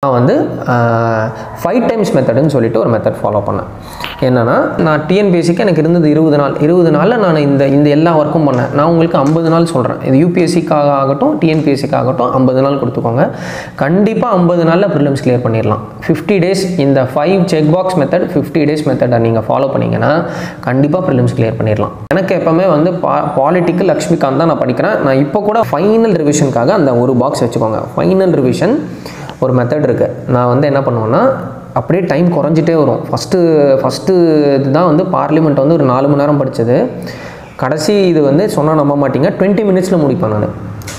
நான் வந்து five times மெத்தடுன்னு சொல்லிட்டு ஒரு மெத்தட் ஃபாலோ பண்ணேன் என்னென்னா நான் டிஎன்பிஎஸ்சிக்கு எனக்கு இருந்தது இருபது நாள் இருபது நாளில் நான் இந்த இந்த எல்லா ஒர்க்கும் பண்ணேன் நான் உங்களுக்கு ஐம்பது நாள் சொல்கிறேன் இது யூபிஎஸ்சிக்காக ஆகட்டும் டிஎன்பிஎஸ்சிக்கு ஆகட்டும் ஐம்பது நாள் கொடுத்துக்கோங்க கண்டிப்பாக ஐம்பது நாளில் ப்ரிலிம்ஸ் கிளியர் பண்ணிடலாம் ஃபிஃப்டி டேஸ் இந்த five check box method fifty days மெத்தடை நீங்கள் ஃபாலோ பண்ணீங்கன்னா கண்டிப்பாக ப்ரிலிம்ஸ் கிளியர் பண்ணிடலாம் எனக்கு எப்போவுமே வந்து பா பாலிட்டிக்கு லக்ஷ்மிகாந்த் தான் நான் படிக்கிறேன் நான் இப்போ கூட ஃபைனல் ரிவிஷனுக்காக அந்த ஒரு பாக்ஸ் வச்சுக்கோங்க ஃபைனல் ரிவிஷன் ஒரு மெத்தட் இருக்குது நான் வந்து என்ன பண்ணுவேன்னா அப்படியே டைம் குறைஞ்சிட்டே வரும் ஃபஸ்ட்டு ஃபஸ்ட்டு இதுதான் வந்து பார்லிமெண்ட் வந்து ஒரு நாலு மணி நேரம் படித்தது கடைசி இது வந்து சொன்னால் நம்ப மாட்டீங்க டுவெண்ட்டி மினிட்ஸில் முடிப்பேன் நான்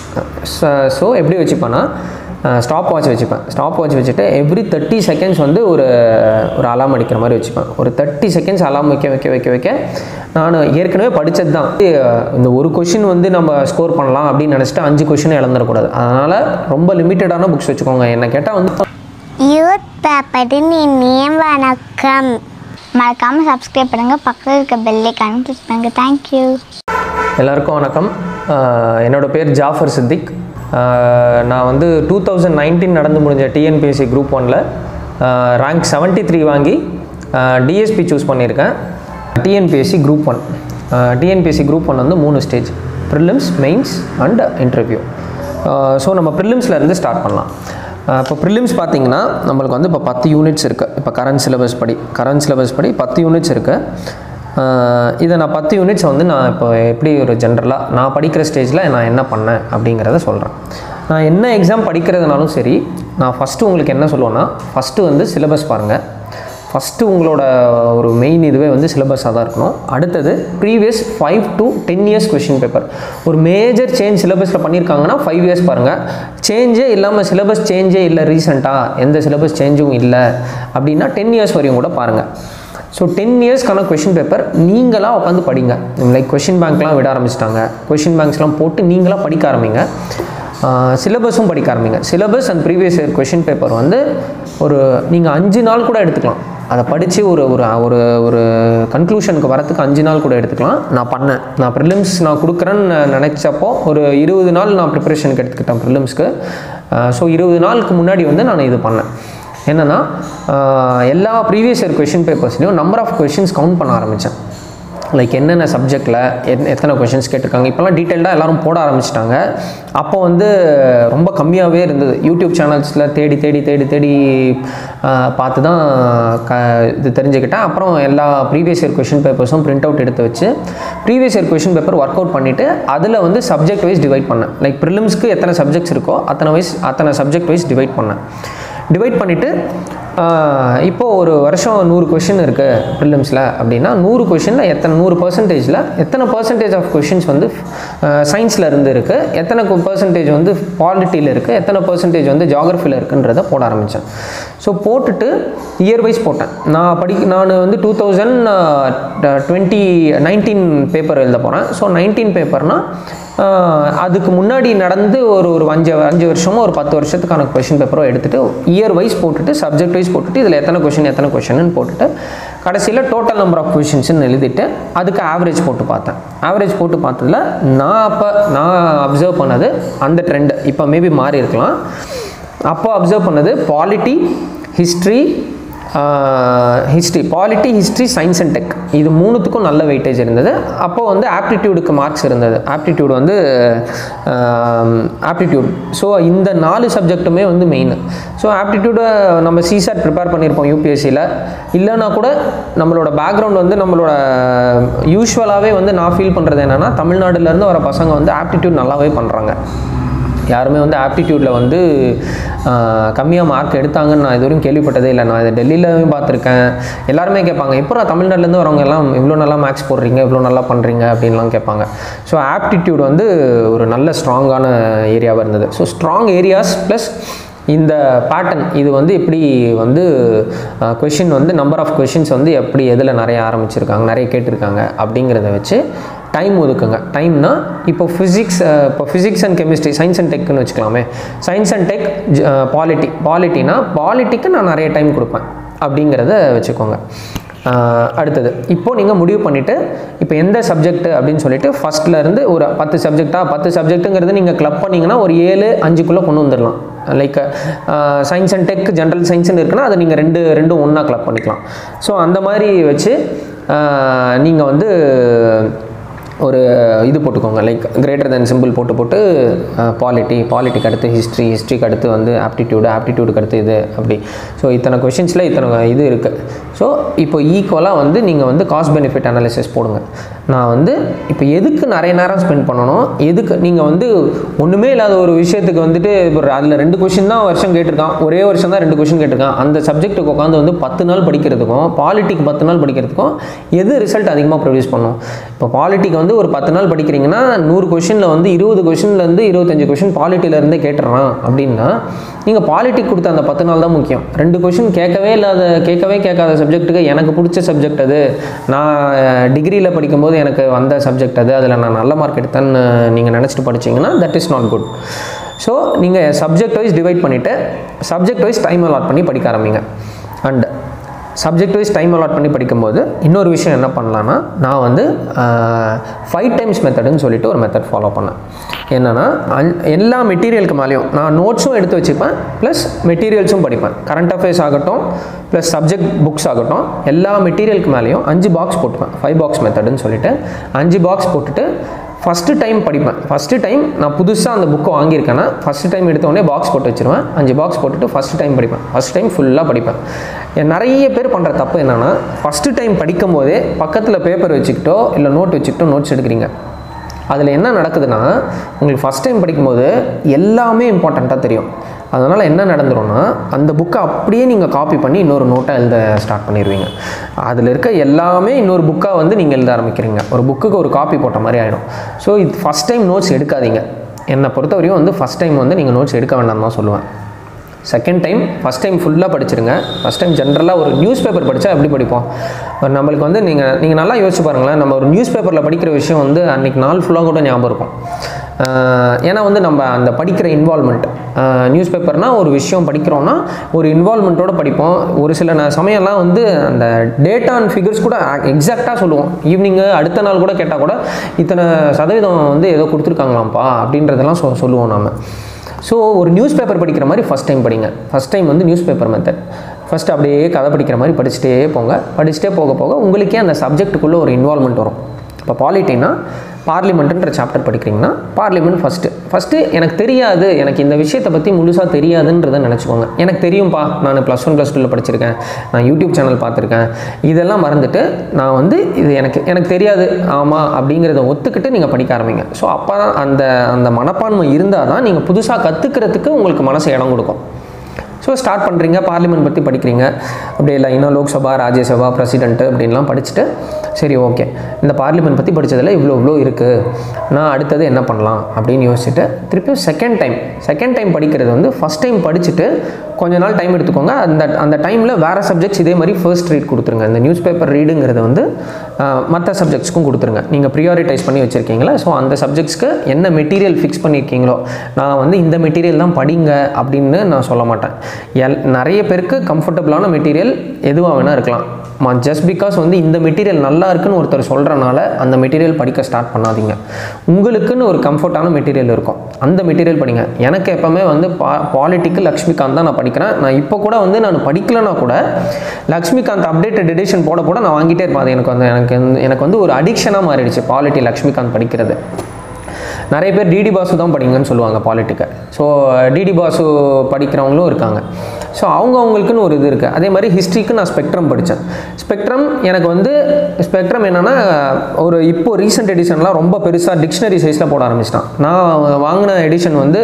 ஸோ எப்படி வச்சுப்பேன்னா ஸ்டாப் வாட்ச் வச்சுப்பேன் ஸ்டாப் வாட்ச் வச்சுட்டு எவ்ரி தேர்ட்டி செகண்ட்ஸ் வந்து ஒரு ஒரு அலாம் அடிக்கிற மாதிரி வச்சுப்பேன் ஒரு தேர்ட்டி செகண்ட்ஸ் அலாம் வைக்க வைக்க வைக்க வைக்க நான் ஏற்கனவே படித்தது தான் இந்த ஒரு கொஷின் வந்து நம்ம ஸ்கோர் பண்ணலாம் அப்படின்னு நினச்சிட்டு அஞ்சு கொஷின் இழந்துடக்கூடாது அதனால் ரொம்ப லிமிட்டடான புக்ஸ் வச்சுக்கோங்க என்ன கேட்டால் வந்து யூத் பேப்பரின் இனிய வணக்கம் மறக்காமல் சப்ஸ்கிரைப் பண்ணுங்கள் பக்கத்தில் இருக்க பெல்லைக்கான கிளிக் பண்ணுங்கள் தேங்க்யூ எல்லாருக்கும் வணக்கம் ஆஹ் என்னோட பேர் ஜாஃபர் சித்திக் ஆஹ் நான் வந்து டூ தௌசண்ட் நைன்டீன் நடந்து முடிஞ்ச டிஎன்பிஎஸ்சி குரூப் ஒனில் ரேங்க் செவன்ட்டி த்ரீ வாங்கி டிஎஸ்பி சூஸ் பண்ணியிருக்கேன் TNPSC group one TNPSC group one வந்து மூணு stage prelims mains and interview so நம்ம ப்ரிலிம்ஸில் இருந்து ஸ்டார்ட் பண்ணலாம் ஆஹ் இப்போ ப்ரிலிம்ஸ் பார்த்தீங்கன்னா நம்மளுக்கு வந்து இப்போ பத்து யூனிட்ஸ் இருக்குது இப்போ கரண்ட் சிலபஸ் படி கரண்ட் சிலபஸ் படி பத்து யூனிட்ஸ் இருக்குது இதை நான் பத்து யூனிட்ஸ் வந்து நான் இப்போ எப்படி ஒரு ஜென்ரலாக நான் படிக்கிற ஸ்டேஜில் நான் என்ன பண்ணேன் அப்படிங்கிறத சொல்கிறேன் நான் என்ன எக்ஸாம் படிக்கிறதுனாலும் சரி நான் ஃபஸ்ட்டு உங்களுக்கு என்ன சொல்லுவேன்னா ஃபஸ்ட்டு வந்து சிலபஸ் பாருங்கள் ஃபஸ்ட்டு உங்களோட ஒரு மெயின் இதுவே வந்து சிலபஸாக தான் இருக்கணும் அடுத்தது previous five to ten years question paper ஒரு மேஜர் சேஞ்ச் சிலபஸில் பண்ணியிருக்காங்கன்னா ஃபைவ் இயர்ஸ் பாருங்கள் சேஞ்சே இல்லாமல் சிலபஸ் சேஞ்சே இல்லை ரீசெண்டாக எந்த சிலபஸ் சேஞ்சும் இல்லை அப்படின்னா டென் இயர்ஸ் வரையும் கூட பாருங்கள் ஸோ டென் இயர்ஸ்க்கான கொஷின் பேப்பர் நீங்களாக உட்காந்து படிங்க லைக் கொஷின் பேங்க்லாம் விட ஆரம்பிச்சிட்டாங்க கொஷின் பேங்க்ஸ்லாம் போட்டு நீங்களாக படிக்க ஆரம்பிங்க சிலபஸும் படிக்க ஆரம்பிங்க syllabus and previous year question paper வந்து ஒரு நீங்கள் அஞ்சு நாள் கூட எடுத்துக்கலாம் அதை படித்து ஒரு ஒரு ஒரு ஒரு கன்க்ளூஷனுக்கு வரத்துக்கு அஞ்சு நாள் கூட எடுத்துக்கலாம் நான் பண்ணேன் நான் ப்ரிலிம்ஸ் நான் கொடுக்குறேன்னு நினச்சப்போ ஒரு இருபது நாள் நான் ப்ரிப்பரேஷனுக்கு எடுத்துக்கிட்டேன் ப்ரிலிம்ஸ்க்கு ஸோ இருபது நாளுக்கு முன்னாடி வந்து நான் இது பண்ணேன் என்னென்னா எல்லா ப்ரீவியஸ் இயர் கொஷின் பேப்பர்ஸ்லையும் நம்பர் ஆஃப் கொஷின்ஸ் கவுண்ட் பண்ண ஆரம்பித்தேன் லைக் என்னென்ன சப்ஜெக்டில் எத் எத்தனை கொஷின்ஸ் கேட்டிருக்காங்க இப்போல்லாம் டீட்டெயில்டாக எல்லாரும் போட ஆரம்பிச்சிட்டாங்க அப்போ வந்து ரொம்ப கம்மியாகவே இருந்தது யூடியூப் சேனல்ஸில் தேடி தேடி தேடி தேடி ஆஹ், பார்த்து தான் க இது தெரிஞ்சுக்கிட்டேன் அப்புறம் எல்லா ப்ரீவியஸ் இயர் கொஷின் பேப்பர்ஸும் பிரிண்ட் அவுட் எடுத்து வச்சு previous year question paper work out பண்ணிவிட்டு அதில் வந்து சப்ஜெக்ட் வைஸ் டிவைட் பண்ணேன் லைக் ப்ரிலிம்ஸ்க்கு எத்தனை சப்ஜெக்ட்ஸ் இருக்கோ அத்தனை வைஸ் அத்தனை சப்ஜெக்ட் வைஸ் டிவைட் பண்ணேன் டிவைட் பண்ணிவிட்டு இப்போது ஒரு வருஷம் நூறு கொஷின் இருக்குது ப்ரிலிம்ஸில் அப்படின்னா நூறு கொஷினில் எத்தனை நூறு பர்சன்டேஜில் எத்தனை பர்சன்டேஜ் ஆஃப் கொஷின்ஸ் வந்து சயின்ஸில் இருந்து இருக்குது எத்தனை பர்சன்டேஜ் வந்து பாலிட்டியில் இருக்குது எத்தனை பர்சன்டேஜ் வந்து ஜாகிரஃபியில் இருக்குன்றதை போட ஆரம்பித்தேன் ஸோ போட்டுட்டு இயர் வைஸ் போட்டேன் நான் படி நான் வந்து two thousand twenty nineteen paper எழுத போகிறேன் ஸோ நைன்டீன் பேப்பர்னால் அதுக்கு முன்னாடி நடந்து ஒரு ஒரு அஞ்சு அஞ்சு வருஷமோ ஒரு பத்து வருஷத்துக்கான கொஷின் பேப்பரோ எடுத்துகிட்டு இயர் வைஸ் போட்டுட்டு சப்ஜெக்ட் வைஸ் போட்டுட்டு இதில் எத்தனை கொஷின் எத்தனை கொஷின்னு போட்டுட்டு கடைசியில் டோட்டல் நம்பர் ஆஃப் கொஷின்ஸ்னு எழுதிட்டு அதுக்கு ஆவரேஜ் போட்டு பார்த்தேன் ஆவரேஜ் போட்டு பார்த்ததுல நான் அப்போ நான் அப்சர்வ் பண்ணது அந்த ட்ரெண்ட் இப்போ மேபி மாறி இருக்கலாம் அப்போ அப்சர்வ் பண்ணது polity history history polity history science and tech இது மூணுத்துக்கும் நல்ல வெயிட்டேஜ் இருந்தது அப்போ வந்து ஆப்டிடியூடுக்கு மார்க்ஸ் இருந்தது ஆப்டிடியூட் வந்து ஆப்டிடியூட் ஸோ இந்த நாலு சப்ஜெக்ட்டுமே வந்து மெயின் ஸோ ஆப்டிடியூடை நம்ம சிசாட் ப்ரிப்பேர் பண்ணியிருப்போம் யூபிஎஸ்சியில் இல்லைனா கூட நம்மளோட பேக்ரவுண்ட் வந்து நம்மளோட யூஸ்வலாகவே வந்து நான் ஃபீல் பண்ணுறது என்னென்னா தமிழ்நாடுலேருந்து வர பசங்க வந்து ஆப்டிடியூட் நல்லாவே பண்ணுறாங்க யாருமே வந்து ஆப்டிடியூடில் வந்து கம்மியாக மார்க் எடுத்தாங்கன்னு நான் இதுவரையும் கேள்விப்பட்டதே இல்லை நான் இதை டெல்லியிலையும் பார்த்துருக்கேன் எல்லாருமே கேட்பாங்க எப்போ நான் தமிழ்நாட்டிலேருந்து வரவங்க எல்லாம் இவ்வளோ நல்லா மேக்ஸ் போடுறீங்க இவ்வளோ நல்லா பண்ணுறீங்க அப்படின்லாம் கேட்பாங்க ஸோ ஆப்டிடியூட் வந்து ஒரு நல்ல ஸ்ட்ராங்கான ஏரியாவாக இருந்தது ஸோ ஸ்ட்ராங் ஏரியாஸ் ப்ளஸ் இந்த பேட்டர்ன் இது வந்து எப்படி வந்து கொஷின் வந்து நம்பர் ஆஃப் கொஷின்ஸ் வந்து எப்படி எதில் நிறைய ஆரம்பிச்சிருக்காங்க நிறைய கேட்டிருக்காங்க அப்படிங்கிறத வச்சு டைம் ஒதுக்குங்க டைம்னா இப்போ ஃபிசிக்ஸ் இப்போ physics and chemistry science and டெக்னு வச்சுக்கலாமே சயின்ஸ் அண்ட் டெக் பாலிட்டி பாலிட்டினா பாலிட்டிக்கு நான் நிறைய டைம் கொடுப்பேன் அப்படிங்கிறத வச்சுக்கோங்க ஆஹ் அடுத்தது இப்போது நீங்கள் முடிவு பண்ணிவிட்டு இப்போ எந்த சப்ஜெக்ட் அப்படின்னு சொல்லிட்டு ஃபஸ்ட்டில் இருந்து ஒரு பத்து சப்ஜெக்டா பத்து சப்ஜெக்ட்டுங்கிறது நீங்கள் கிளப் பண்ணிங்கன்னா ஒரு ஏழு அஞ்சுக்குள்ளே கொண்டு வந்துடலாம் like science and tech general சயின்ஸ்னு இருக்குன்னா அதை நீங்கள் ரெண்டு ரெண்டும் ஒன்றா கிளப் பண்ணிக்கலாம் ஸோ அந்த மாதிரி வச்சு நீங்கள் வந்து ஒரு இது போட்டுக்கோங்க லைக் கிரேட்டர் தென் சிம்பிள் போட்டு போட்டு பாலிட்டி பாலிட்டிக்கு அடுத்து ஹிஸ்ட்ரி ஹிஸ்ட்ரிக்கு அடுத்து வந்து ஆப்டிடியூடு ஆப்டிடியூடுக்கு அடுத்து இது அப்படி ஸோ இத்தனை கொஷின்ஸில் இத்தனை இது இருக்குது ஸோ இப்போ ஈக்குவலாக வந்து நீங்கள் வந்து காஸ்ட் பெனிஃபிட் அனாலிசிஸ் போடுங்க நான் வந்து இப்போ எதுக்கு நிறைய நேரம் ஸ்பெண்ட் பண்ணணும் எதுக்கு நீங்கள் வந்து ஒன்றுமே இல்லாத ஒரு விஷயத்துக்கு வந்துட்டு இப்போ அதில் ரெண்டு கொஷின் தான் வருஷம் கேட்டிருக்கான் ஒரே வருஷம் தான் ரெண்டு கொஷின் கேட்டிருக்கான் அந்த சப்ஜெக்ட்டுக்கு உட்காந்து வந்து பத்து நாள் படிக்கிறதுக்கும் பாலிட்டிக்கு பத்து நாள் படிக்கிறதுக்கும் எது ரிசல்ட் அதிகமாக ப்ரொடியூஸ் பண்ணும் இப்போ பாலிட்டிக்கு வந்து ஒரு பத்து நாள் படிக்கிறீங்கன்னா நூறு கொஷினில் வந்து இருபது கொஷின்லேருந்து இருபத்தஞ்சு கொஷின் பாலிட்டியிலேருந்தே கேட்டுறான் அப்படின்னா நீங்கள் பாலிட்டிக் கொடுத்த அந்த பத்து நாள் தான் முக்கியம் ரெண்டு கொஷின் கேட்கவே இல்லாத கேட்கவே கேட்காத சப்ஜெக்ட்டுக்கு எனக்கு பிடிச்ச சப்ஜெக்ட் அது நான் டிகிரியில் படிக்கும்போது எனக்கு வந்த சப்ஜெக்ட் அது அதில் நான் நல்ல மார்க் எடுத்தேன்னு நீங்கள் நினச்சிட்டு படிச்சீங்கன்னா that is not good so நீங்கள் சப்ஜெக்ட் வைஸ் டிவைட் பண்ணிவிட்டு சப்ஜெக்ட் வைஸ் டைம் அலாட் பண்ணி படிக்க ஆரம்பிங்க and subject wise time allot பண்ணி படிக்கும்போது இன்னொரு விஷயம் என்ன பண்ணலான்னா நான் வந்து ஃபைவ் டைம்ஸ் மெத்தடுன்னு சொல்லிட்டு ஒரு மெத்தட் ஃபாலோ பண்ணேன் என்னென்னா எல்லா மெட்டீரியலுக்கு மேலேயும் நான் நோட்ஸும் எடுத்து வச்சுப்பேன் ப்ளஸ் மெட்டீரியல்ஸும் படிப்பேன் கரண்ட் அஃபேர்ஸ் ஆகட்டும் ப்ளஸ் சப்ஜெக்ட் புக்ஸ் ஆகட்டும் எல்லா மெட்டீரியலுக்கு மேலேயும் அஞ்சு பாக்ஸ் போட்டுப்பேன் ஃபைவ் பாக்ஸ் மெத்தடுன்னு சொல்லிட்டு அஞ்சு பாக்ஸ் போட்டுட்டு ஃபஸ்ட்டு டைம் படிப்பேன் ஃபஸ்ட்டு டைம் நான் புதுசாக அந்த புக்கை வாங்கியிருக்கேன்னா ஃபஸ்ட்டு டைம் எடுத்த உடனே பாக்ஸ் போட்டு வச்சிருவேன் அஞ்சு பாக்ஸ் போட்டுட்டு ஃபஸ்ட்டு டைம் படிப்பேன் ஃபஸ்ட் டைம் ஃபுல்லாக படிப்பேன் என் நிறைய பேர் பண்ணுற தப்பு என்னென்னா ஃபஸ்ட்டு டைம் படிக்கும் போதே பக்கத்தில் பேப்பர் வச்சுக்கிட்டோ இல்லை நோட் வச்சுக்கிட்டோ நோட்ஸ் எடுக்கிறீங்க அதில் என்ன நடக்குதுன்னா உங்களுக்கு ஃபஸ்ட் டைம் படிக்கும்போது எல்லாமே இம்பார்ட்டண்ட்டாக தெரியும் அதனால் என்ன நடந்துரும்னா அந்த புக்கை அப்படியே நீங்கள் காப்பி பண்ணி இன்னொரு நோட்டை எழுத ஸ்டார்ட் பண்ணிடுவீங்க அதில் இருக்க எல்லாமே இன்னொரு புக்காக வந்து நீங்கள் எழுத ஆரம்பிக்கிறீங்க ஒரு புக்குக்கு ஒரு காப்பி போட்ட மாதிரி ஆகிடும் ஸோ இது ஃபஸ்ட் டைம் நோட்ஸ் எடுக்காதீங்க என்னை பொறுத்தவரையும் வந்து ஃபஸ்ட் டைம் வந்து நீங்கள் நோட்ஸ் எடுக்க வேண்டாம் தான் சொல்லுவேன் செகண்ட் டைம் ஃபஸ்ட் டைம் ஃபுல்லாக படிச்சிருங்க ஃபஸ்ட் டைம் ஜென்ரலாக ஒரு நியூஸ் பேப்பர் படித்தா எப்படி படிப்போம் ஒரு நம்மளுக்கு வந்து நீங்கள் நீங்கள் நல்லா யோசிச்சு பாருங்களேன் நம்ம ஒரு நியூஸ் பேப்பரில் படிக்கிற விஷயம் வந்து அன்றைக்கி நாள் ஃபுல்லாக கூட ஞாபகம் இருக்கும் ஆஹ் ஏன்னா வந்து நம்ம அந்த படிக்கிற இன்வால்மெண்ட் நியூஸ் பேப்பர்னால் ஒரு விஷயம் படிக்கிறோன்னா ஒரு இன்வால்மெண்ட்டோட படிப்போம் ஒரு சில ந- சமயம்லாம் வந்து அந்த டேட்டா அண்ட் ஃபிகர்ஸ் கூட எக்ஸாக்டாக சொல்லுவோம் ஈவினிங்கு அடுத்த நாள் கூட கேட்டால் கூட இத்தனை சதவீதம் வந்து ஏதோ கொடுத்துருக்காங்களாம்ப்பா அப்படின்றதெல்லாம் சொ சொல்லுவோம் நாம ஸோ ஒரு நியூஸ் பேப்பர் படிக்கிற மாதிரி ஃபஸ்ட் டைம் படிங்க ஃபஸ்ட் டைம் வந்து நியூஸ் பேப்பர் மெத்தட் ஃபஸ்ட் அப்படியே கதை படிக்கிற மாதிரி படிச்சுட்டே போங்க படிச்சுட்டே போக போக உங்களுக்கே அந்த சப்ஜெக்ட்டுக்குள்ளே ஒரு இன்வால்மெண்ட் வரும் இப்போ பாலிட்டினா பார்லிமெண்ட்டுன்ற சாப்டர் படிக்கிறீங்கன்னா பார்லிமெண்ட் ஃபஸ்ட்டு ஃபஸ்ட்டு எனக்கு தெரியாது எனக்கு இந்த விஷயத்தை பற்றி முழுசாக தெரியாதுன்றதை நினச்சிக்கோங்க எனக்கு தெரியும்ப்பா நான் ப்ளஸ் ஒன் ப்ளஸ் டூவில் படிச்சிருக்கேன் நான் யூடியூப் சேனல் பார்த்துருக்கேன் இதெல்லாம் மறந்துட்டு நான் வந்து இது எனக்கு எனக்கு தெரியாது ஆமாம் அப்படிங்கிறத ஒத்துக்கிட்டு நீங்கள் படிக்க ஆரம்பிங்க ஸோ அப்போ தான் அந்த அந்த மனப்பான்மை இருந்தால் தான் நீங்கள் புதுசாக கற்றுக்கிறதுக்கு உங்களுக்கு மனசு இடம் கொடுக்கும் ஸோ ஸ்டார்ட் பண்ணுறீங்க பார்லிமெண்ட் பற்றி படிக்கிறீங்க அப்படியே இல்லை இன்னும் லோக்சபா ராஜ்யசபா பிரசிடென்ட்டு அப்படின்லாம் படிச்சுட்டு சரி ஓகே இந்த பார்லிமெண்ட் பற்றி படித்ததில் இவ்வளோ இவ்வளோ இருக்குது நான் அடுத்தது என்ன பண்ணலாம் அப்படின்னு யோசிச்சுட்டு திருப்பியும் செகண்ட் டைம் செகண்ட் டைம் படிக்கிறது வந்து ஃபஸ்ட் டைம் படிச்சுட்டு கொஞ்ச நாள் டைம் எடுத்துக்கோங்க அந்த அந்த டைமில் வேறு சப்ஜெக்ட்ஸ் இதே மாதிரி ஃபர்ஸ்ட் ரீட் கொடுத்துருங்க இந்த நியூஸ் பேப்பர் ரீடுங்கிறது வந்து மற்ற சப்ஜெக்ட்ஸ்க்கும் கொடுத்துருங்க நீங்கள் ப்ரியாரிட்டைஸ் பண்ணி வச்சுருக்கீங்களா ஸோ அந்த சப்ஜெக்ட்ஸ்க்கு என்ன மெட்டீரியல் ஃபிக்ஸ் பண்ணியிருக்கீங்களோ நான் வந்து இந்த மெட்டீரியல் தான் படிங்க அப்படின்னு நான் சொல்ல மாட்டேன் எல் நிறைய பேருக்கு கம்ஃபர்டபுளான மெட்டீரியல் எதுவாக வேணால் இருக்கலாம் ஜஸ்ட் பிகாஸ் வந்து இந்த மெட்டீரியல் நல்லா இருக்குன்னு ஒருத்தர் சொல்கிறனால அந்த மெட்டீரியல் படிக்க ஸ்டார்ட் பண்ணாதீங்க உங்களுக்குன்னு ஒரு கம்ஃபர்ட்டான மெட்டீரியல் இருக்கும் அந்த மெட்டீரியல் படிங்க எனக்கு எப்போவுமே வந்து பா பாலிட்டிக்கு லக்ஷ்மிகாந்த் தான் நான் படிக்கிறேன் நான் இப்போ கூட வந்து நான் படிக்கலைன்னா கூட லக்ஷ்மிகாந்த் அப்டேட்டட் எடிஷன் போட போட நான் வாங்கிட்டே இருப்பேன் அது எனக்கு வந்து எனக்கு வந்து- எனக்கு வந்து ஒரு அடிக்ஷனாக மாறிடுச்சு பாலிட்டி லக்ஷ்மிகாந்த் படிக்கிறது நிறைய பேர் டிடி பாசு தான் படிங்கன்னு சொல்லுவாங்க பாலிட்டிக்கை ஸோ டிடி பாசு படிக்கிறவங்களும் இருக்காங்க ஸோ அவங்க அவங்களுக்குன்னு ஒரு இது இருக்குது அதே மாதிரி ஹிஸ்ட்ரிக்கு நான் ஸ்பெக்ட்ரம் படித்தேன் ஸ்பெக்ட்ரம் எனக்கு வந்து ஸ்பெக்ட்ரம் என்னென்னா ஒரு இப்போ ரீசெண்ட் எடிஷன்லாம் ரொம்ப பெருசாக டிக்ஷனரி சைஸில் போட ஆரம்பிச்சிட்டான் நான் வாங்கின எடிஷன் வந்து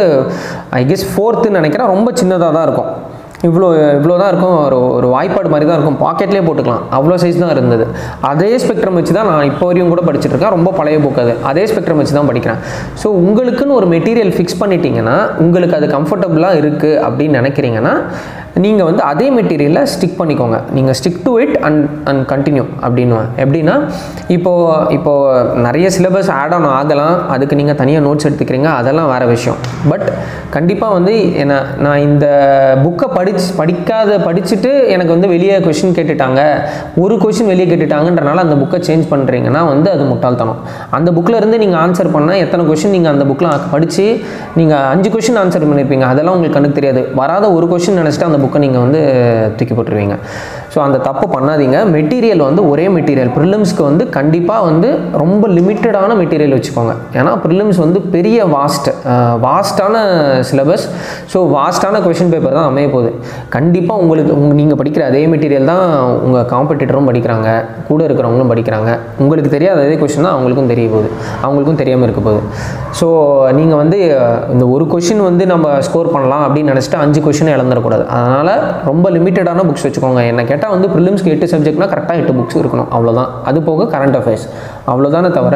ஐ கெஸ் ஃபோர்த்துன்னு நினைக்கிறேன் ரொம்ப சின்னதாக தான் இருக்கும் இவ்வளோ இவ்வளோ தான் இருக்கும் ஒரு ஒரு வாய்ப்பாடு மாதிரி தான் இருக்கும் பாக்கெட்லேயே போட்டுக்கலாம் அவ்வளோ சைஸ் தான் இருந்தது அதே ஸ்பெக்ட்ரம் வச்சு தான் நான் இப்போ வரையும் கூட படிச்சுட்டு இருக்கேன் ரொம்ப பழைய புக் அது அதே ஸ்பெக்ட்ரம் வச்சு தான் படிக்கிறேன் ஸோ உங்களுக்குன்னு ஒரு மெட்டீரியல் ஃபிக்ஸ் பண்ணிட்டீங்கன்னா உங்களுக்கு அது கம்ஃபர்டபுளாக இருக்குது அப்படின்னு நினைக்கிறீங்கன்னா நீங்கள் வந்து அதே மெட்டீரியலை ஸ்டிக் பண்ணிக்கோங்க நீங்கள் stick to it and and continue அப்படின்னு எப்படின்னா இப்போது இப்போது நிறைய சிலபஸ் ஆட் ஆன் ஆகலாம் அதுக்கு நீங்கள் தனியாக நோட்ஸ் எடுத்துக்கிறீங்க அதெல்லாம் வேறு விஷயம் பட் கண்டிப்பாக வந்து என்ன நான் இந்த புக்கை படிச்சு படிக்காத படிச்சுட்டு எனக்கு வந்து வெளியே கொஷின் கேட்டுட்டாங்க ஒரு கொஷின் வெளியே கேட்டுட்டாங்கன்றனால அந்த புக்கை சேஞ்ச் பண்ணுறீங்கன்னா வந்து அது முட்டாள்தனம் அந்த புக்கில் இருந்து நீங்கள் ஆன்சர் பண்ணால் எத்தனை கொஷின் நீங்கள் அந்த புக்கில் படித்து நீங்கள் அஞ்சு கொஷின் ஆன்சர் பண்ணியிருப்பீங்க அதெல்லாம் உங்களுக்கு கண்ணுக்கு தெரியாது வராத ஒரு கொஷின் நினச்சிட்டு அந்த புக்கை நீங்கள் வந்து தூக்கி போட்டுருவீங்க ஸோ அந்த தப்பு பண்ணாதீங்க மெட்டீரியல் வந்து ஒரே மெட்டீரியல் ப்ரிலிம்ஸ்க்கு வந்து கண்டிப்பாக வந்து ரொம்ப லிமிட்டடான மெட்டீரியல் வச்சுக்கோங்க ஏன்னா ப்ரிலிம்ஸ் வந்து பெரிய வாஸ்ட் வாஸ்டான சிலபஸ் ஸோ வாஸ்டான கொஷின் பேப்பர் தான் அமைய போகுது கண்டிப்பாக உங்களுக்கு உங்க நீங்கள் படிக்கிற அதே மெட்டீரியல் தான் உங்கள் காம்படிட்டரும் படிக்கிறாங்க கூட இருக்கிறவங்களும் படிக்கிறாங்க உங்களுக்கு தெரியாத அதே கொஷின் தான் அவங்களுக்கும் தெரிய போகுது அவங்களுக்கும் தெரியாமல் இருக்க போகுது ஸோ நீங்கள் வந்து இந்த ஒரு கொஷின் வந்து நம்ம ஸ்கோர் பண்ணலாம் அப்படின்னு நினச்சிட்டு அஞ்சு கொஷின் இழந்துடக்கூடாது அதனால் ரொம்ப லிமிட்டடான புக்ஸ் வச்சுக்கோங்க என்ன கேட்டால் வந்து ப்ரிலிம்ஸ்க்கு எட்டு சப்ஜெக்ட்னா கரெக்டாக எட்டு புக்ஸ் இருக்கணும் அவ்வளோதான் அது போக கரண்ட் அஃபேர்ஸ் அவ்வளோதானே தவிர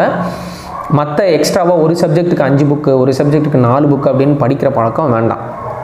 மற்ற எக்ஸ்ட்ராவாக ஒரு சப்ஜெக்ட்டுக்கு அஞ்சு புக்கு ஒரு சப்ஜெக்ட்டுக்கு நாலு புக்கு அப்படின்னு படிக்கிற பழக்கம் வேண்டாம்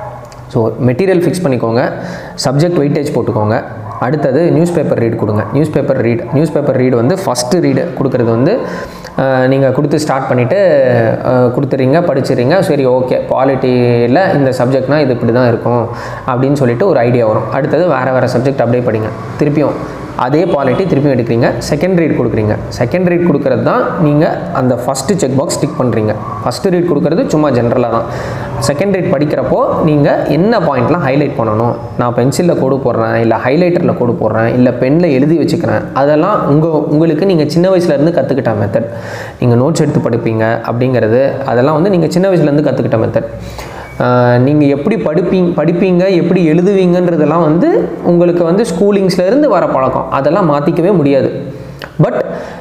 ஸோ மெட்டீரியல் ஃபிக்ஸ் பண்ணிக்கோங்க சப்ஜெக்ட் வெயிட்டேஜ் போட்டுக்கோங்க அடுத்தது நியூஸ் பேப்பர் ரீட் கொடுங்க newspaper read newspaper read வந்து ஃபஸ்ட்டு ரீடு கொடுக்குறது வந்து நீங்கள் கொடுத்து ஸ்டார்ட் பண்ணிவிட்டு கொடுத்துறீங்க படிச்சிடுறீங்க சரி ஓகே குவாலிட்டியில் இந்த சப்ஜெக்ட்னால் இது இப்படி தான் இருக்கும் அப்படின்னு சொல்லிட்டு ஒரு ஐடியா வரும் அடுத்தது வேறு வேறு சப்ஜெக்ட் அப்படியே படிங்க திருப்பியும் அதே குவாலிட்டி திருப்பியும் எடுக்கிறீங்க செகண்ட் ரீட் கொடுக்குறீங்க செகண்ட் ரீட் கொடுக்குறது தான் நீங்கள் அந்த ஃபஸ்ட்டு செக் பாக்ஸ் டிக் பண்ணுறீங்க ஃபஸ்ட்டு ரீட் கொடுக்குறது சும்மா ஜென்ரலாக தான் செகண்ட் ரீட் படிக்கிறப்போ நீங்கள் என்ன பாயிண்ட்லாம் ஹைலைட் பண்ணணும் நான் பென்சிலில் கோடு போடுறேன் இல்லை ஹைலைட்டரில் கோடு போடுறேன் இல்லை பெனில் எழுதி வச்சுக்கிறேன் அதெல்லாம் உங்கள் உங்களுக்கு நீங்கள் சின்ன வயசுலேருந்து கற்றுக்கிட்ட மெத்தட் நீங்கள் நோட்ஸ் எடுத்து படிப்பீங்க அப்படிங்கிறது அதெல்லாம் வந்து நீங்கள் சின்ன வயசுலேருந்து கற்றுக்கிட்ட மெத்தட் நீங்கள் எப்படி படிப்பீங்க படிப்பீங்க எப்படி எழுதுவீங்கன்றதெல்லாம் வந்து உங்களுக்கு வந்து ஸ்கூலிங்ஸ்லேருந்து வர பழக்கம் அதெல்லாம் மாற்றிக்கவே முடியாது பட்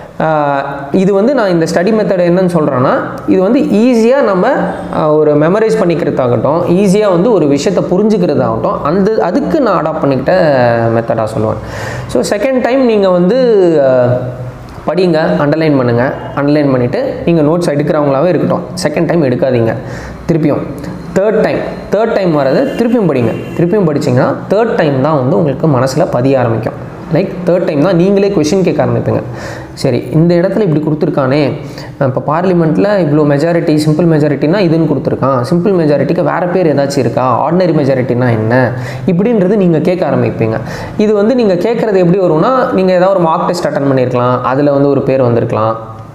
இது வந்து நான் இந்த ஸ்டடி மெத்தட் என்னன்னு சொல்கிறேன்னா இது வந்து ஈஸியாக நம்ம ஆஹ், ஒரு மெமரைஸ் பண்ணிக்கிறதாகட்டும் ஈஸியாக வந்து ஒரு விஷயத்தை புரிஞ்சுக்கிறதாகட்டும் அந்த அதுக்கு நான் அடாப்ட் பண்ணிக்கிட்ட மெத்தடாக சொல்லுவேன் ஸோ செகண்ட் டைம் நீங்கள் வந்து ஆஹ், படிங்க அண்டர்லைன் பண்ணுங்கள் அண்டர்லைன் பண்ணிவிட்டு நீங்கள் நோட்ஸ் எடுக்கிறவங்களாவே இருக்கட்டும் செகண்ட் டைம் எடுக்காதீங்க திருப்பியும் தேர்ட் டைம் தேர்ட் டைம் வர்றது திருப்பியும் படிங்க திருப்பியும் படிச்சீங்கன்னா தேர்ட் டைம் தான் வந்து உங்களுக்கு மனசில் பதிய ஆரம்பிக்கும் லைக் தேர்ட் டைம் தான் நீங்களே கொஷின் கேட்க ஆரம்பிப்பீங்க சரி இந்த இடத்துல இப்படி கொடுத்துருக்கானே இப்போ பார்லிமெண்ட்டில் இவ்வளோ மெஜாரிட்டி சிம்பிள் மெஜாரிட்டினா இதுன்னு கொடுத்துருக்கான் சிம்பிள் மெஜாரிட்டிக்கு வேறு பேர் ஏதாச்சும் இருக்கா ஆர்டினரி மெஜாரிட்டினா என்ன இப்படின்றது நீங்கள் கேட்க ஆரம்பிப்பீங்க இது வந்து நீங்கள் கேட்குறது எப்படி வரும்னா நீங்கள் ஏதாவது ஒரு மார்க் டெஸ்ட் அட்டன் பண்ணியிருக்கலாம் அதில் வந்து ஒரு பேர் வந்திருக்கலாம்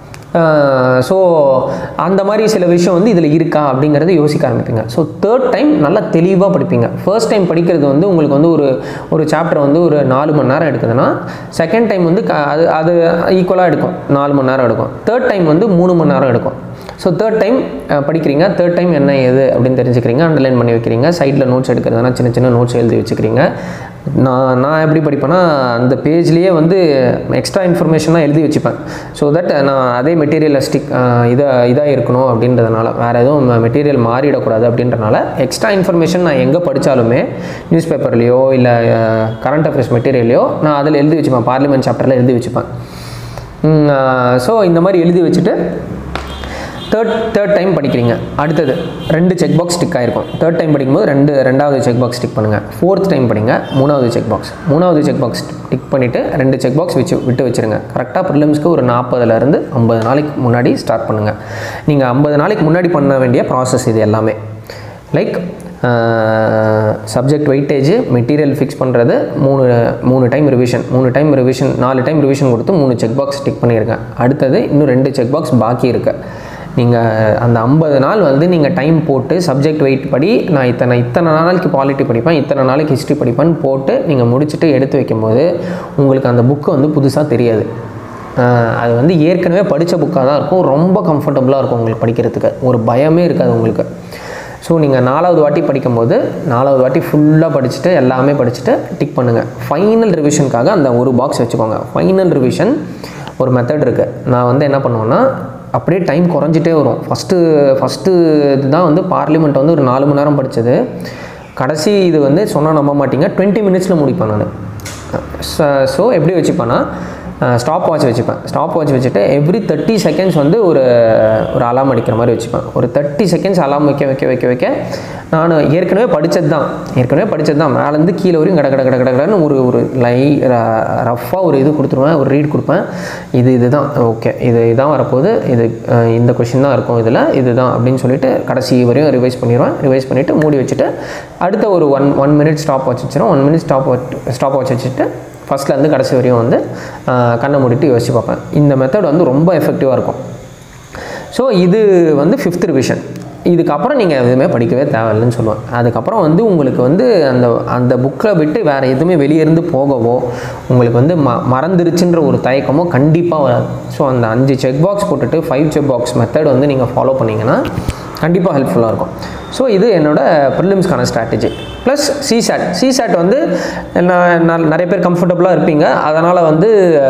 ஸோ அந்த மாதிரி சில விஷயம் வந்து இதில் இருக்கா அப்படிங்கிறத யோசிக்க ஆரம்பிப்பீங்க ஸோ தேர்ட் டைம் நல்லா தெளிவாக படிப்பீங்க ஃபர்ஸ்ட் டைம் படிக்கிறது வந்து உங்களுக்கு வந்து ஒரு ஒரு சாப்டர் வந்து ஒரு நாலு மணி நேரம் எடுக்குதுன்னா செகண்ட் டைம் வந்து க- அது அது ஈக்குவலாக எடுக்கும் நாலு மணி நேரம் எடுக்கும் தேர்ட் டைம் வந்து மூணு மணி நேரம் எடுக்கும் ஸோ தேர்ட் டைம் படிக்கிறீங்க தேர்ட் டைம் என்ன ஏது அப்படின்னு தெரிஞ்சுக்கிறீங்க அண்டர்லைன் பண்ணி வைக்கிறீங்க சைடில் நோட்ஸ் எடுக்கிறதுனா சின்ன சின்ன நோட்ஸ் எழுதி வச்சுக்கிறீங்க நான் நான் எப்படி படிப்பேன்னா அந்த பேஜ்லேயே வந்து எக்ஸ்ட்ரா இன்ஃபர்மேஷன்லாம் எழுதி வச்சுப்பேன் ஸோ தட் நான் அதே மெட்டீரியல் ஸ்டிக் இதாக இதாக இருக்கணும் அப்படின்றதுனால வேறு எதுவும் மெட்டீரியல் மாறிடக்கூடாது அப்படின்றனால எக்ஸ்ட்ரா இன்ஃபர்மேஷன் நான் எங்கே படித்தாலுமே நியூஸ் பேப்பர்லேயோ இல்லை கரண்ட் அஃபேர்ஸ் மெட்டீரியலையோ நான் அதில் எழுதி வச்சுப்பேன் பார்லிமெண்ட் சாப்டரில் எழுதி வச்சுப்பேன் ஸோ இந்த மாதிரி எழுதி வச்சுட்டு தேர்ட் தேர்ட் டைம் படிக்கிறீங்க அடுத்தது ரெண்டு செக் பாக்ஸ் டிக் ஆயிருக்கும் தேர்ட் டைம் படிக்கும்போது ரெண்டு ரெண்டாவது செக் பாக்ஸ் டிக் பண்ணுங்கள் ஃபோர்த் டைம் படிங்க மூணாவது செக் பாக்ஸ் மூணாவது செக் பாக்ஸ் டிக் பண்ணிவிட்டு ரெண்டு செக் பாக்ஸ் வச்சு விட்டு வச்சுருங்க கரெக்டாக ப்ரிலிம்ஸ்க்கு ஒரு நாற்பதுலேருந்து ஐம்பது நாளைக்கு முன்னாடி ஸ்டார்ட் பண்ணுங்கள் நீங்கள் ஐம்பது நாளைக்கு முன்னாடி பண்ண வேண்டிய ப்ராசஸ் இது எல்லாமே like subject weightage material fix பண்ணுறது மூணு மூணு டைம் ரிவிஷன் மூணு டைம் ரிவிஷன் நாலு டைம் ரிவிஷன் கொடுத்து மூணு செக் பாக்ஸ் டிக் பண்ணியிருக்கேன் அடுத்தது இன்னும் ரெண்டு செக் பாக்ஸ் பாக்கி இருக்கு நீங்கள் அந்த ஐம்பது நாள் வந்து நீங்கள் டைம் போட்டு சப்ஜெக்ட் வெயிட் படி நான் இத்தனை இத்தனை நாளைக்கு பாலிட்டி படிப்பேன் இத்தனை நாளைக்கு ஹிஸ்ட்ரி படிப்பேன்னு போட்டு நீங்கள் முடிச்சுட்டு எடுத்து வைக்கும்போது உங்களுக்கு அந்த புக்கு வந்து புதுசாக தெரியாது ஆஹ் அது வந்து ஏற்கனவே படித்த புக்காக தான் இருக்கும் ரொம்ப கம்ஃபர்டபுளாக இருக்கும் உங்களுக்கு படிக்கிறதுக்கு ஒரு பயமே இருக்காது உங்களுக்கு ஸோ நீங்கள் நாலாவது வாட்டி படிக்கும்போது நாலாவது வாட்டி ஃபுல்லாக படிச்சுட்டு எல்லாமே படிச்சுட்டு டிக் பண்ணுங்கள் ஃபைனல் ரிவிஷனுக்காக அந்த ஒரு பாக்ஸ் வச்சுக்கோங்க ஃபைனல் ரிவிஷன் ஒரு மெத்தட் இருக்குது நான் வந்து என்ன பண்ணுவேன்னா அப்படியே டைம் குறைஞ்சிட்டே வரும் ஃபஸ்ட்டு ஃபஸ்ட்டு இதுதான் வந்து பார்லிமெண்ட் வந்து ஒரு நாலு மணி நேரம் படித்தது கடைசி இது வந்து சொன்னால் நம்ப மாட்டீங்க டுவெண்ட்டி மினிட்ஸில் முடிப்பேன் நான் ஸோ எப்படி வச்சுப்பேன்னா ஸ்டாப் வாட்ச் வச்சுப்பேன் ஸ்டாப் வாட்ச் வச்சுட்டு எவ்ரி தேர்ட்டி செகண்ட்ஸ் வந்து ஒரு ஒரு அலாம் அடிக்கிற மாதிரி வச்சுப்பேன் ஒரு தேர்ட்டி செகண்ட்ஸ் அலாம் வைக்க வைக்க வைக்க வைக்க நான் ஏற்கனவே படித்தது தான் ஏற்கனவே படித்தது தான் மேலேருந்து கீழே வரையும் கட கட கட கட கடன்னு ஒரு ஒரு லை ரஃப்பாக ஒரு இது கொடுத்துருவேன் ஒரு ரீட் கொடுப்பேன் இது இதுதான் ஓகே இது இதான் வரப்போகுது இது அஹ், இந்த கொஷின் தான் இருக்கும் இதில் இதுதான் அப்படின்னு சொல்லிட்டு கடைசி வரையும் ரிவைஸ் பண்ணிடுவேன் ரிவைஸ் பண்ணிவிட்டு மூடி வச்சுட்டு அடுத்த ஒரு one one minute stopwatch வச்சிடும் one minute stopwatch stopwatch வச்சுட்டு ஃபஸ்ட்லேருந்து கடைசி வரையும் வந்து அஹ், கண்ணை மூடிட்டு யோசிச்சு பார்ப்பேன் இந்த மெத்தட் வந்து ரொம்ப எஃபெக்டிவாக இருக்கும் ஸோ இது வந்து ஃபிஃப்த் ரிவிஷன் இதுக்கப்புறம் நீங்கள் எதுவுமே படிக்கவே தேவையில்லைன்னு சொல்லுவேன் அதுக்கப்புறம் வந்து உங்களுக்கு வந்து அந்த அந்த புக்கில் விட்டு வேறு எதுவுமே வெளியே இருந்து போகவோ உங்களுக்கு வந்து ம மறந்துருச்சுன்ற ஒரு தயக்கமோ கண்டிப்பாக வராது ஸோ அந்த அஞ்சு செக் பாக்ஸ் போட்டுட்டு ஃபைவ் செக் பாக்ஸ் மெத்தட் வந்து நீங்கள் ஃபாலோ பண்ணிங்கன்னா கண்டிப்பாக ஹெல்ப்ஃபுல்லாக இருக்கும் ஸோ இது என்னோட ப்ரிலிம்ஸ்க்கான ஸ்ட்ராட்டஜி ப்ளஸ் சிசாட் சிசாட் வந்து நான் நான் நிறைய பேர் கம்ஃபர்டபுளாக இருப்பீங்க அதனால் வந்து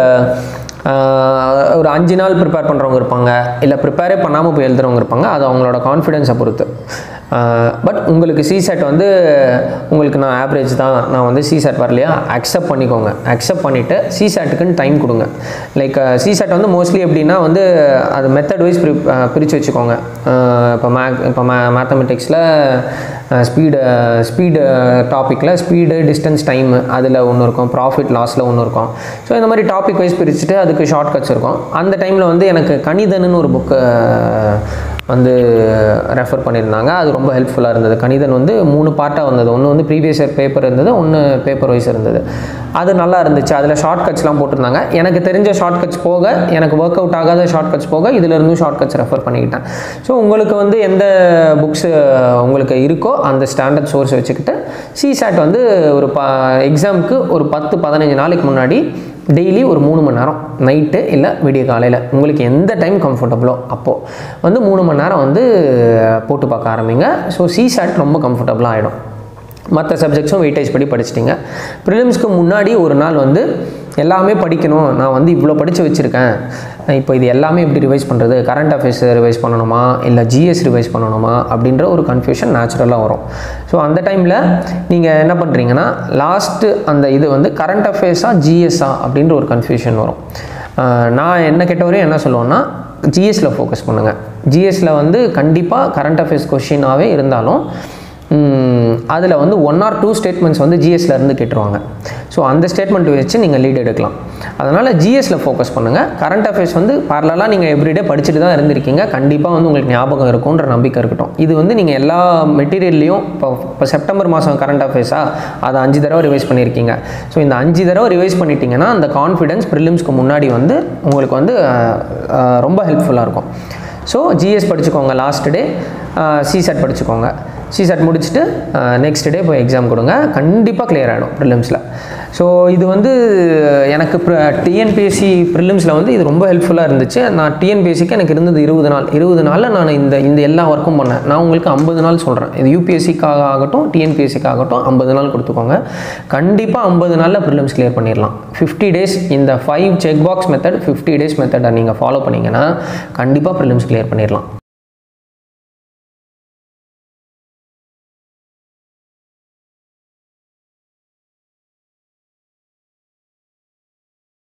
ஆஹ் ஒரு அஞ்சு நாள் ப்ரிப்பேர் பண்ணுறவங்க இருப்பாங்க இல்லை ப்ரிப்பேரே பண்ணாமல் போய் எழுதுறவங்க இருப்பாங்க அது அவங்களோட கான்ஃபிடென்ஸை பொறுத்து பட் உங்களுக்கு சிசெட் வந்து உங்களுக்கு நான் ஆவரேஜ் தான் நான் வந்து சிசெட் வரலையா அக்செப்ட் பண்ணிக்கோங்க அக்செப்ட் பண்ணிவிட்டு சிசெட்டுக்குன்னு டைம் கொடுங்க லைக் சிசெட் வந்து மோஸ்ட்லி எப்படின்னா வந்து அது மெத்தட் வைஸ் பிரி பிரித்து வச்சுக்கோங்க இப்போ மே இப்போ மே மேத்தமெட்டிக்ஸில் ஸ்பீடு ஸ்பீடு டாப்பிக்கில் ஸ்பீடு டிஸ்டன்ஸ் டைமு அதில் ஒன்று இருக்கும் ப்ராஃபிட் லாஸில் ஒன்று இருக்கும் ஸோ இந்த மாதிரி டாபிக் வைஸ் பிரிச்சுட்டு அதுக்கு ஷார்ட் கட்ஸ் இருக்கும் அந்த டைமில் வந்து எனக்கு கணிதன்னு ஒரு புக்கு வந்து ரெஃபர் பண்ணியிருந்தாங்க அது ரொம்ப ஹெல்ப்ஃபுல்லாக இருந்தது கணிதன் வந்து மூணு பார்ட்டாக வந்தது ஒன்று வந்து ப்ரீவியஸ் இயர் பேப்பர் இருந்தது ஒன்று பேப்பர் வைஸ் இருந்தது அது நல்லா இருந்துச்சு அதில் ஷார்ட் கட்ஸ்லாம் போட்டிருந்தாங்க எனக்கு தெரிஞ்ச ஷார்ட் கட்ஸ் போக எனக்கு ஒர்க் அவுட் ஆகாத ஷார்ட் கட்ஸ் போக இதிலிருந்தும் ஷார்ட் கட்ஸ் ரெஃபர் பண்ணிக்கிட்டேன் ஸோ உங்களுக்கு வந்து எந்த புக்ஸ் உங்களுக்கு இருக்கோ அந்த ஸ்டாண்டர்ட் சோர்ஸ் வச்சுக்கிட்டு சிசாட் வந்து ஒரு ப எக்ஸாமுக்கு ஒரு பத்து பதினஞ்சு நாளைக்கு முன்னாடி டெய்லி ஒரு மூணு மணி நேரம் நைட்டு இல்லை விடிய காலையில் உங்களுக்கு எந்த டைம் கம்ஃபர்டபுளோ அப்போது வந்து மூணு மணி நேரம் வந்து போட்டு பார்க்க ஆரம்பிங்க ஸோ சிசாட் ரொம்ப கம்ஃபர்டபுளாக ஆகிடும் மற்ற சப்ஜெக்ட்ஸும் வெயிட்டேஜ் படி படிச்சிட்டிங்க ப்ரிலிம்ஸ்க்கு முன்னாடி ஒரு நாள் வந்து எல்லாமே படிக்கணும் நான் வந்து இவ்வளோ படித்து வச்சுருக்கேன் இப்போ இது எல்லாமே எப்படி ரிவைஸ் பண்ணுறது கரண்ட் அஃபேர்ஸ் ரிவைஸ் பண்ணணுமா இல்லை ஜிஎஸ் ரிவைஸ் பண்ணணுமா அப்படின்ற ஒரு கன்ஃபியூஷன் நேச்சுரலாக வரும் ஸோ அந்த டைமில் நீங்கள் என்ன பண்ணுறீங்கன்னா லாஸ்ட்டு அந்த இது வந்து கரண்ட் அஃபேர்ஸா ஜிஎஸ்ஸா அப்படின்ற ஒரு கன்ஃபியூஷன் வரும் ஆஹ் நான் என்ன கேட்டவரையும் என்ன சொல்லுவேன்னா ஜிஎஸ்ல ஃபோக்கஸ் பண்ணுங்கள் ஜிஎஸ்ல வந்து கண்டிப்பாக கரண்ட் அஃபேர்ஸ் கொஷினாகவே இருந்தாலும் அதில் வந்து ஒன் ஆர் டூ ஸ்டேட்மெண்ட்ஸ் வந்து GS ல இருந்து கேட்டுருவாங்க ஸோ அந்த ஸ்டேட்மெண்ட் வச்சு நீங்கள் லீட் எடுக்கலாம் அதனால் ஜிஎஸ்ல ஃபோக்கஸ் பண்ணுங்கள் கரண்ட் அஃபேர்ஸ் வந்து parallel-ஆ நீங்கள் எவ்ரிடே படிச்சுட்டு தான் இருந்திருக்கீங்க கண்டிப்பாக வந்து உங்களுக்கு ஞாபகம் இருக்கும்ன்ற நம்பிக்கை இருக்கட்டும் இது வந்து நீங்கள் எல்லா மெட்டீரியல்லையும் இப்போ இப்போ செப்டம்பர் மாதம் கரண்ட் அஃபேர்ஸா அதை அஞ்சு தடவை ரிவைஸ் பண்ணியிருக்கீங்க ஸோ இந்த அஞ்சு தடவை ரிவைஸ் பண்ணிட்டீங்கன்னா அந்த கான்ஃபிடன்ஸ் ப்ரிலிம்ஸ்க்கு முன்னாடி வந்து உங்களுக்கு வந்து அஹ், அஹ், ரொம்ப ஹெல்ப்ஃபுல்லாக இருக்கும் ஸோ ஜிஎஸ் படிச்சுக்கோங்க லாஸ்ட் டே சிசெட் படிச்சுக்கோங்க சிசெட் முடிச்சுட்டு நெக்ஸ்ட் டே போய் எக்ஸாம் கொடுங்க கண்டிப்பாக clear ஆகிடும் ப்ரிலிம்ஸில் ஸோ இது வந்து எனக்கு டிஎன்பிஎஸ்சி ப்ரிலிம்ஸில் வந்து இது ரொம்ப ஹெல்ப்ஃபுல்லாக இருந்துச்சு நான் டிஎன்பிஎஸ்சிக்கு எனக்கு இருந்தது இருபது நாள் இருபது நாளில் நான் இந்த இந்த எல்லா ஒர்க்கும் பண்ணேன் நான் உங்களுக்கு ஐம்பது நாள் சொல்கிறேன் இது யூபிஎஸ்சிக்காக ஆகட்டும் டிஎன்பிஎஸ்சிக்கு ஆகட்டும் ஐம்பது நாள் கொடுத்துக்கோங்க கண்டிப்பாக ஐம்பது நாளில் ப்ரிலிம்ஸ் clear பண்ணிடலாம் ஃபிஃப்டி டேஸ் இந்த five check box method fifty days மெத்தடை நீங்கள் ஃபாலோ பண்ணீங்கன்னா கண்டிப்பாக ப்ரிலிம்ஸ் clear பண்ணிடலாம்